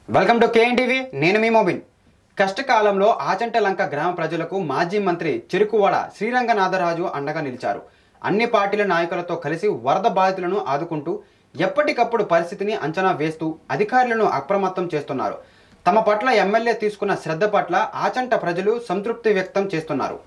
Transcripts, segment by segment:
welcome to KNTV నేను మీ మోబిన్ కష్టకాలంలో ఆచంట లంక గ్రామ ప్రజలకు మాజీ మంత్రి చెరుకువాడ శ్రీరంగనాథరాజు అండగా నిలిచారు అన్ని పార్టీల నాయకులతో కలిసి వరద బాధితులను ఆదుకుంటూ ఎప్పటికప్పుడు పరిస్థితిని అంచనా వేస్తూ అధికారులను అప్రమత్తం చేస్తున్నారు తమ పట్ల ఎమ్మెల్యే తీసుకున్న శ్రద్ధ పట్ల ఆచంట ప్రజలు సంతృప్తి వ్యక్తం చేస్తున్నారు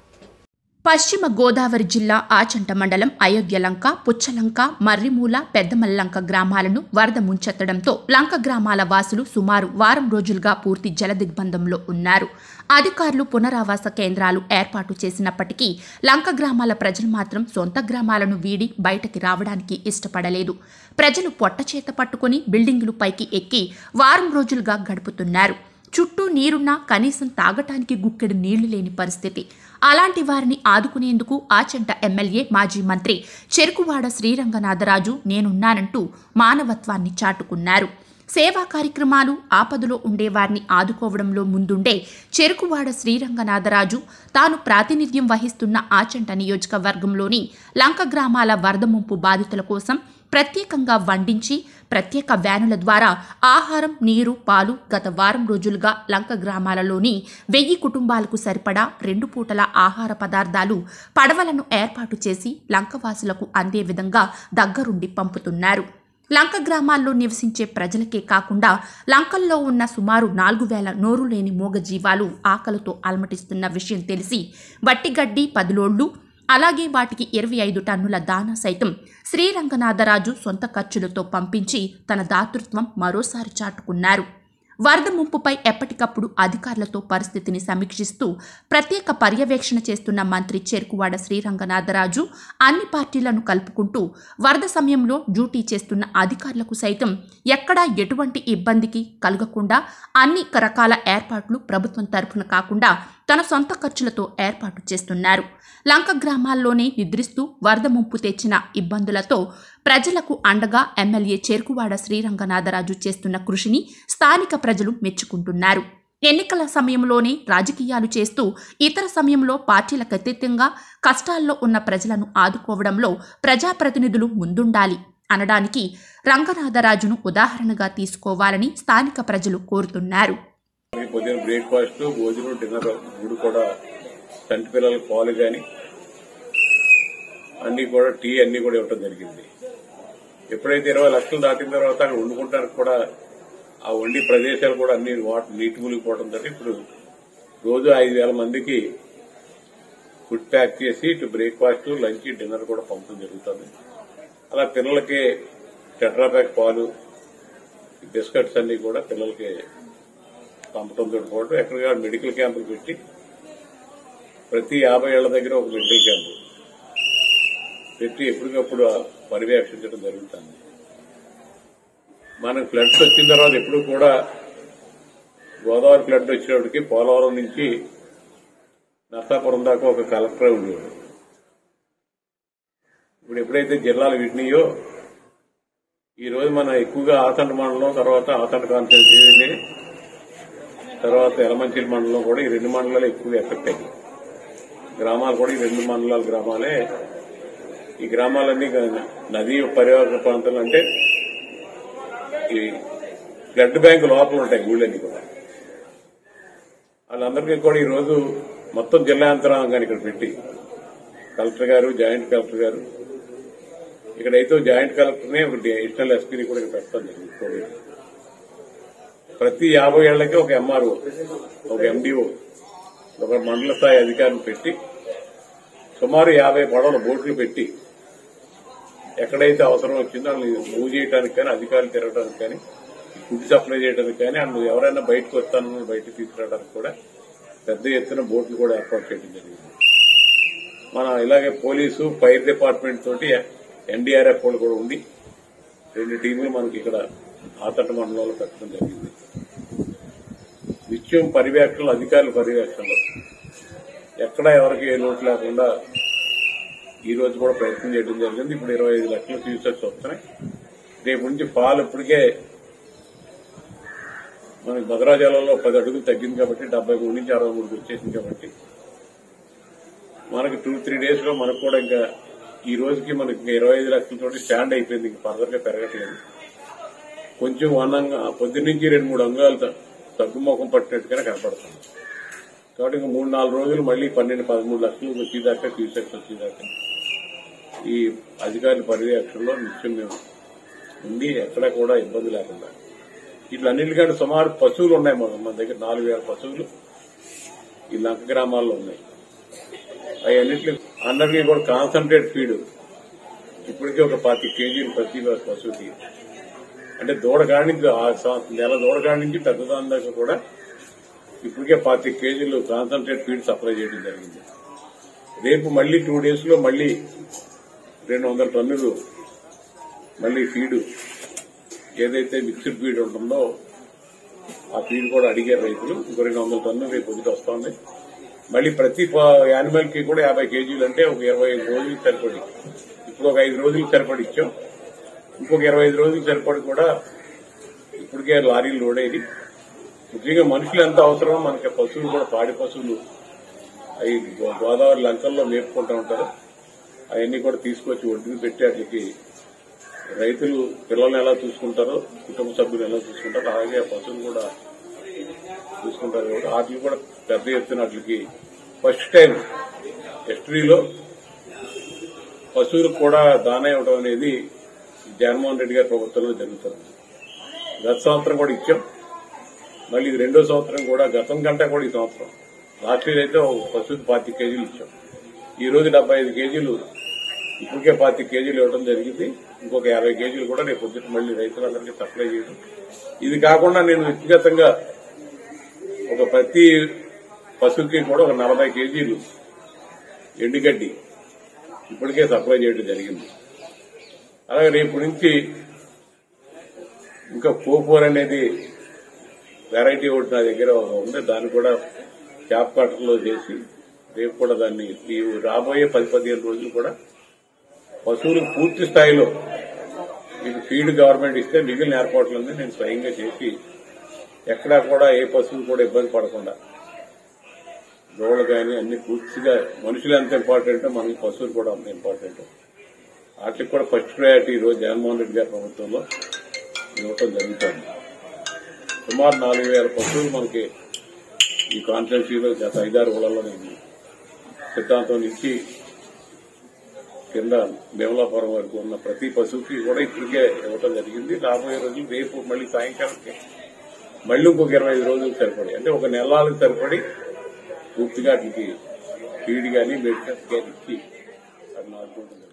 పశ్చిమ గోదావరి జిల్లా ఆచంట మండలం అయోధ్యలంక పుచ్చలంక మర్రిమూల పెద్దమల్లంక గ్రామాలను వరద ముంచెత్తడంతో లంక గ్రామాల వాసులు సుమారు వారం రోజులుగా పూర్తి జలదిగ్బంధంలో ఉన్నారు అధికారులు పునరావాస కేంద్రాలు ఏర్పాటు చేసినప్పటికీ లంక గ్రామాల ప్రజలు మాత్రం సొంత గ్రామాలను వీడి బయటకి రావడానికి ఇష్టపడలేదు ప్రజలు పొట్టచేత పట్టుకుని బిల్డింగులు పైకి ఎక్కి వారం రోజులుగా గడుపుతున్నారు చుట్టూ నీరున్నా కనీసం తాగటానికి గుక్కెడు నీళ్లు లేని పరిస్థితి అలాంటి వారిని ఆదుకునేందుకు ఆచంట ఎమ్మెల్యే మాజీ మంత్రి చెరుకువాడ శ్రీరంగనాథరాజు నేనున్నానంటూ మానవత్వాన్ని చాటుకున్నారు సేవా కార్యక్రమాలు ఆపదలో ఉండేవారిని ఆదుకోవడంలో ముందుండే చెరుకువాడ శ్రీరంగనాథరాజు తాను ప్రాతినిధ్యం వహిస్తున్న ఆచంట నియోజకవర్గంలోని లంక గ్రామాల వరద ముంపు బాధితుల కోసం ప్రత్యేకంగా వండించి ప్రత్యేక వ్యానుల ద్వారా ఆహారం నీరు పాలు గత వారం రోజులుగా లంక గ్రామాలలోని వెయ్యి కుటుంబాలకు సరిపడా రెండు పూటల ఆహార పదార్థాలు పడవలను ఏర్పాటు చేసి లంకవాసులకు అందే విధంగా దగ్గరుండి పంపుతున్నారు లంక గ్రామాల్లో నివసించే ప్రజలకే కాకుండా లంకల్లో ఉన్న సుమారు నాలుగు వేల నోరు లేని మూగజీవాలు ఆకలితో అలమటిస్తున్న విషయం తెలిసి వట్టిగడ్డి పదిలోళ్లు అలాగే వాటికి ఇరవై ఐదు టన్నుల దానా సైతం శ్రీరంగనాథరాజు సొంత ఖర్చులతో పంపించి తన దాతృత్వం మరోసారి చాటుకున్నారు వరద ముంపుపై ఎప్పటికప్పుడు అధికారులతో పరిస్థితిని సమీక్షిస్తూ ప్రత్యేక పర్యవేక్షణ చేస్తున్న మంత్రి చెరుకువాడ శ్రీరంగనాథరాజు అన్ని పార్టీలను కలుపుకుంటూ వరద సమయంలో డ్యూటీ చేస్తున్న అధికారులకు సైతం ఎక్కడా ఎటువంటి ఇబ్బందికి కలగకుండా అన్ని రకాల ఏర్పాట్లు ప్రభుత్వం తరఫున కాకుండా తన సొంత ఖర్చులతో ఏర్పాటు చేస్తున్నారు లంక గ్రామాల్లోనే నిద్రిస్తూ వరద ముంపు తెచ్చిన ఇబ్బందులతో ప్రజలకు అండగా ఎమ్మెల్యే చేరుకువాడ శ్రీరంగనాథరాజు చేస్తున్న కృషిని స్థానిక ప్రజలు మెచ్చుకుంటున్నారు ఎన్నికల సమయంలోనే రాజకీయాలు చేస్తూ ఇతర సమయంలో పార్టీలకు అతీతంగా కష్టాల్లో ఉన్న ప్రజలను ఆదుకోవడంలో ప్రజాప్రతినిధులు ముందుండాలి అనడానికి రంగనాథరాజును ఉదాహరణగా తీసుకోవాలని స్థానిక ప్రజలు కోరుతున్నారు మనకి పొద్దున్న బ్రేక్ఫాస్ట్ భోజనం డిన్నర్ మూడు కూడా చంటి పిల్లలకు పాలు కానీ అన్ని కూడా టీ అన్ని కూడా ఇవ్వడం జరిగింది ఎప్పుడైతే ఇరవై లక్షలు దాటిన తర్వాత అక్కడ వండుకుంటానికి కూడా ఆ వండి ప్రదేశాలు కూడా అన్ని వాటర్ నీటి మునిగిపోవడంతో ఇప్పుడు రోజు ఐదు వేల మందికి ఫుడ్ ప్యాక్ చేసి ఇటు బ్రేక్ఫాస్ట్ లంచ్ డిన్నర్ కూడా పంపడం జరుగుతుంది అలా పిల్లలకి టెట్రా ప్యాక్ పాలు బిస్కెట్స్ అన్ని కూడా పిల్లలకి పంపడంతో పాటు ఎక్కడ మెడికల్ క్యాంపులు పెట్టి ప్రతి యాభై ఏళ్ల దగ్గర ఒక మెడికల్ క్యాంపు పెట్టి ఎప్పటికప్పుడు పర్యవేక్షించడం జరుగుతుంది మనకు ఫ్లడ్స్ వచ్చిన తర్వాత ఎప్పుడు కూడా గోదావరి ఫ్లడ్ వచ్చినప్పటికి పోలవరం నుంచి నర్సాపురం దాకా ఒక కలెక్టర్ ఉండేవాడు ఇప్పుడు ఎప్పుడైతే జిల్లాలు విడినాయో ఈ రోజు మనం ఎక్కువగా ఆతండ మండలం తర్వాత ఆతండ కాన్స్టిట్యూన్సీ తర్వాత ఎలమంచిలి మండలం కూడా ఈ రెండు మండలాలు ఎక్కువ ఎఫెక్ట్ అయ్యాయి గ్రామాలు కూడా ఈ రెండు మండలాల గ్రామాలే ఈ గ్రామాలన్నీ నదీ పరివాహక ప్రాంతాలు అంటే ఈ బ్లడ్ బ్యాంక్ లోపల ఉంటాయి ఊళ్ళన్నీ కూడా వాళ్ళందరికీ కూడా ఈ రోజు మొత్తం జిల్లా యంత్రాంగాన్ని ఇక్కడ పెట్టి కలెక్టర్ గారు జాయింట్ కలెక్టర్ గారు ఇక్కడైతే జాయింట్ కలెక్టర్నే ఒక అడిషనల్ ఎస్పీని కూడా ఇక్కడ పెట్టడం జరిగింది కోవిడ్ ప్రతి యాభై ఏళ్లకి ఒక ఎంఆర్ఓ ఒక ఎండిఓ ఒక మండల స్థాయి అధికారిని పెట్టి సుమారు యాభై పడవల బోట్లు పెట్టి ఎక్కడైతే అవసరం వచ్చిందో వాళ్ళని మూవ్ చేయడానికి కానీ అధికారులు తిరగడానికి కానీ ఫుడ్ సప్లై చేయడానికి కానీ వాళ్ళు ఎవరైనా బయటకు వస్తానని బయటకు తీసుకురావడానికి కూడా పెద్ద ఎత్తున బోట్లు కూడా ఏర్పాటు చేయడం జరిగింది మన ఇలాగే పోలీసు ఫైర్ డిపార్ట్మెంట్ తోటి ఎన్డీఆర్ఎఫ్ వాళ్ళు కూడా ఉంది రెండు టీంలు మనకి ఇక్కడ ఆతట మండలంలో పెట్టడం జరిగింది నిత్యం పర్యవేక్షణలు అధికారుల పర్యవేక్షణలో ఎక్కడ ఎవరికి ఏ లోటు లేకుండా ఈ రోజు కూడా ప్రయత్నం చేయడం జరిగింది ఇప్పుడు ఇరవై ఐదు లక్షల ఫ్యూచర్స్ వస్తున్నాయి రేపు నుంచి పాలు ఇప్పటికే మనకి భద్రాచలంలో పది అడుగులు తగ్గింది కాబట్టి డెబ్బై మూడు నుంచి అరవై మూడుకి వచ్చేసింది కాబట్టి మనకి టూ త్రీ డేస్ లో మనకు కూడా ఇంకా ఈ రోజుకి మనకి ఇరవై ఐదు లక్షలతో స్టాండ్ అయిపోయింది ఇంకా ఫర్దర్ గా పెరగట్లేదు కొంచెం వనంగా పొద్దున్నుంచి రెండు మూడు అంగాలు త- తగ్గుముఖం పట్టినట్టుగానే కనపడుతుంది కాబట్టి ఇంకా మూడు నాలుగు రోజులు మళ్ళీ పన్నెండు పదమూడు లక్షలు వచ్చేదాకా క్యూసెక్స్ వచ్చేదాకా ఈ అధికారుల పర్యవేక్షణలో నిత్యం మేము ఉండి ఎక్కడ కూడా ఇబ్బంది లేకుండా వీటిలన్నింటికంటే సుమారు పశువులు ఉన్నాయి మన మన దగ్గర నాలుగు వేల పశువులు ఈ లంక గ్రామాల్లో ఉన్నాయి అవన్నింటికి అందరికీ కూడా కాన్సన్ట్రేట్ ఫీడ్ ఇప్పటికే ఒక పాతి కేజీలు ప్రతి పశువుకి అంటే దూడ కాడి నుంచి ఆ సం- నెల దూడ కాడి నుంచి పెద్దదాని దాకా కూడా ఇప్పటికే పాతి కేజీలు కాన్సన్ట్రేట్ ఫీడ్ సప్లై చేయడం జరిగింది రేపు మళ్ళీ టూ డేస్ లో మళ్ళీ రెండు వందల టన్నులు మళ్ళీ ఫీడ్ ఏదైతే మిక్స్డ్ ఫీడ్ ఉంటుందో ఆ ఫీడ్ కూడా అడిగారు రైతులు ఇంకో రెండు వందల టన్నులు రేపు పొద్దుట వస్తుంది మళ్ళీ ప్రతి యానిమల్ కి కూడా యాభై కేజీలు అంటే ఒక ఇరవై ఐదు రోజులు సరిపడి ఇప్పుడు ఒక ఐదు రోజులు సరిపడి ఇచ్చాం ఇంకొక ఇరవై ఐదు రోజులు సరిపడి కూడా ఇప్పటికే లారీలు లోడ్ అయ్యి ముఖ్యంగా మనుషులు ఎంత అవసరమో మనకి పశువులు కూడా పాడి పశువులు అవి గో- గోదావరి లంకల్లో మేపుకుంటూ ఉంటారు అవన్నీ కూడా తీసుకొచ్చి ఒడ్డుని పెట్టి వాటికి రైతులు పిల్లల్ని ఎలా చూసుకుంటారో కుటుంబ సభ్యులు ఎలా చూసుకుంటారో అలాగే ఆ పశువులు కూడా చూసుకుంటారు కాబట్టి వాటికి కూడా పెద్ద ఎత్తున వాటికి ఫస్ట్ టైం హిస్టరీలో పశువులకు కూడా దానా ఇవ్వడం అనేది జగన్మోహన్ రెడ్డి గారి ప్రభుత్వంలో జరుగుతుంది గత సంవత్సరం కూడా ఇచ్చాం మళ్ళీ ఇది రెండో సంవత్సరం కూడా గతం కంటే కూడా ఈ సంవత్సరం లాస్ట్ ఇయర్ అయితే ఒక పశువుకి పాతి కేజీలు ఇచ్చాం ఈ రోజు డెబ్బై ఐదు కేజీలు ఇప్పటికే పాతి కేజీలు ఇవ్వడం జరిగింది ఇంకొక యాభై కేజీలు కూడా రేపు పొద్దుట మళ్ళీ రైతులందరికీ సప్లై చేయడం ఇది కాకుండా నేను వ్యక్తిగతంగా ఒక ప్రతి పశువుకి కూడా ఒక నలభై కేజీలు ఎండుగడ్డి ఇప్పటికే సప్లై చేయడం జరిగింది అలాగే రేపు నుంచి ఇంకా పోపూర్ అనేది వెరైటీ ఒకటి నా దగ్గర ఉంది దాన్ని కూడా క్యాప్ కట్టర్లో చేసి రేపు కూడా దాన్ని ఈ రాబోయే పది పదిహేను రోజులు కూడా పశువులకు పూర్తి స్థాయిలో ఇది ఫీడ్ గవర్నమెంట్ ఇస్తే మిగిలిన ఏర్పాట్లన్నీ నేను స్వయంగా చేసి ఎక్కడా కూడా ఏ పశువులు కూడా ఇబ్బంది పడకుండా దోళ్ళు కానీ అన్ని పూర్తిగా మనుషులు ఎంత ఇంపార్టెంట్ మనకి పశువులు కూడా అంత ఇంపార్టెంట్ వాటికి కూడా ఫస్ట్ ప్రయారిటీ ఈ రోజు జగన్మోహన్ రెడ్డి గారి ప్రభుత్వంలో ఇవ్వటం జరుగుతుంది సుమారు నాలుగు వేల పశువులు మనకి ఈ కాన్స్టిట్యున్సీలో గత ఐదారు ఊళ్ళలో నేను సిద్ధాంతం నుంచి కింద భీమలాపురం వరకు ఉన్న ప్రతి పశువుకి కూడా ఇప్పటికే ఇవ్వటం జరిగింది రాబోయే రోజులు రేపు మళ్ళీ సాయంకాలంకి మళ్ళీ ఇంకొక ఇరవై ఐదు రోజులు సరిపడి అంటే ఒక నెలలకు సరిపడి పూర్తిగా వాటికి ఫీడ్ కానీ మెడిసిన్స్ కానీ ఇచ్చి అది నాటుకుంటుంది